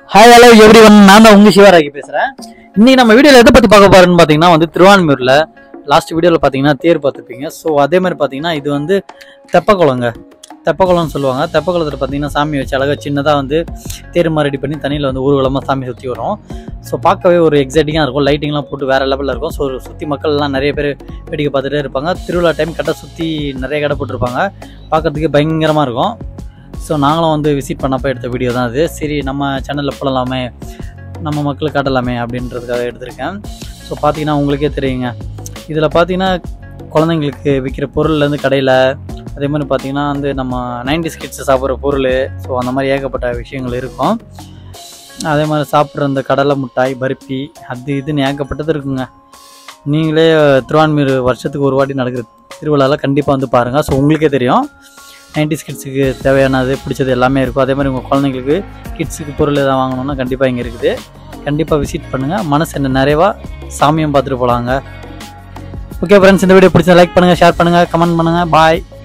hi hello every one நான் தான் உங்க சிவராகி பேசுறேன் இன்னைக்கு நம்ம வீடியோல எதை பத்தி பார்க்க போறோம்னு பாத்தீங்கன்னா வந்து திருவான்மூர்ல லாஸ்ட் வீடியோல பாத்தீங்கன்னா தேர் பார்த்துருப்பீங்க ஸோ அதே மாதிரி பாத்தீங்கன்னா இது வந்து தெப்பக்குளங்க தெப்பக்குளம்னு சொல்லுவாங்க தெப்பக்குளத்தில் பார்த்தீங்கன்னா சாமி வச்சு அழகாக சின்னதாக வந்து தேர் மாதிரி ரெடி பண்ணி தண்ணியில் வந்து ஊர்வலமாக சாமி சுற்றி வரும் ஸோ பார்க்கவே ஒரு எக்ஸைட்டிங்காக இருக்கும் லைட்டிங்லாம் போட்டு வேறு லெவலில் இருக்கும் ஸோ சுற்றி மக்கள்லாம் நிறைய பேர் வேடிக்கை பார்த்துட்டே இருப்பாங்க திருவிழா டைம் கரெக்டாக சுற்றி நிறைய கடை போட்டிருப்பாங்க பார்க்கறதுக்கு பயங்கரமாக இருக்கும் ஸோ நாங்களும் வந்து விசிட் பண்ணப்போ எடுத்த வீடியோ தான் அது சரி நம்ம சேனலில் போடலாமே நம்ம மக்களுக்கு காட்டலாமே அப்படின்றதுக்காக எடுத்திருக்கேன் ஸோ பார்த்தீங்கன்னா உங்களுக்கே தெரியுங்க இதில் பார்த்தீங்கன்னா குழந்தைங்களுக்கு விற்கிற பொருள்லேருந்து கடையில் அதே மாதிரி பார்த்தீங்கன்னா வந்து நம்ம நைன்டி கிட்ஸ் சாப்பிட்ற பொருள் ஸோ அந்த மாதிரி ஏகப்பட்ட விஷயங்கள் இருக்கும் அதே மாதிரி சாப்பிட்ற அந்த கடலை மிட்டாய் பருப்பி அது இதுன்னு ஏகப்பட்டது இருக்குங்க நீங்களே திருவான்மீர் வருஷத்துக்கு ஒரு வாட்டி நடக்கிற திருவிழாவில் கண்டிப்பாக வந்து பாருங்கள் ஸோ உங்களுக்கே தெரியும் நைன்டிஸ் கிட்ஸுக்கு தேவையானது பிடிச்சது எல்லாமே இருக்கும் அதே மாதிரி உங்கள் குழந்தைங்களுக்கு கிட்ஸுக்கு பொருள் எதாவது வாங்கணும்னா கண்டிப்பாக இங்கே இருக்குது கண்டிப்பாக விசிட் பண்ணுங்கள் மனசு என்ன நிறைவாக சாமியும் பார்த்துட்டு போகலாங்க ஓகே ஃப்ரெண்ட்ஸ் இந்த வீடியோ பிடிச்சா லைக் பண்ணுங்கள் ஷேர் பண்ணுங்கள் கமெண்ட் பண்ணுங்கள் பாய்